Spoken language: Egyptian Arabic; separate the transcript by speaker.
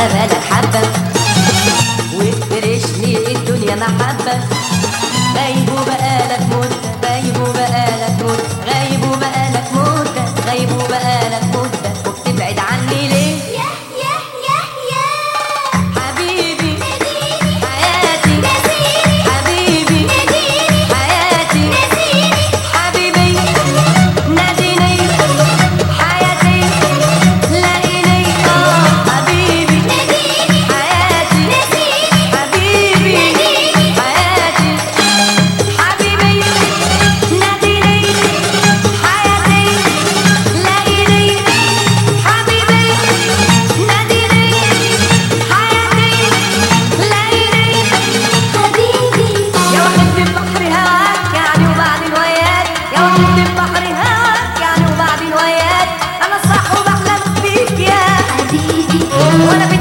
Speaker 1: بالك حبة وافرشني الدنيا محبة غايب وبقالك مدة غايب وبقالك مدة غايب وبقالك مدة غايب وبقالك مدة وبتبعد عني ليه
Speaker 2: ياه ياه ياه ياه
Speaker 1: حبيبي
Speaker 2: ناديني
Speaker 1: حياتي
Speaker 2: نسيني
Speaker 1: حبيبي
Speaker 2: ناديني
Speaker 1: حياتي
Speaker 2: نسيني
Speaker 1: حبيبي ناديني حياتي لاقيني اه حبيبي
Speaker 2: ناديني
Speaker 1: حياتي
Speaker 2: نسيني
Speaker 1: حبيبي حياتي حبيبي ناديني حياتي لاقيني حبيبي ناديني حياتي لاقيني
Speaker 2: حبيبي
Speaker 1: يا واحد في البحر هواك يعني وبعدين وياك يا واحد في البحر هواك يعني وبعدين وياك انا صح وبحلم بيك يا
Speaker 2: حبيبي
Speaker 1: وانا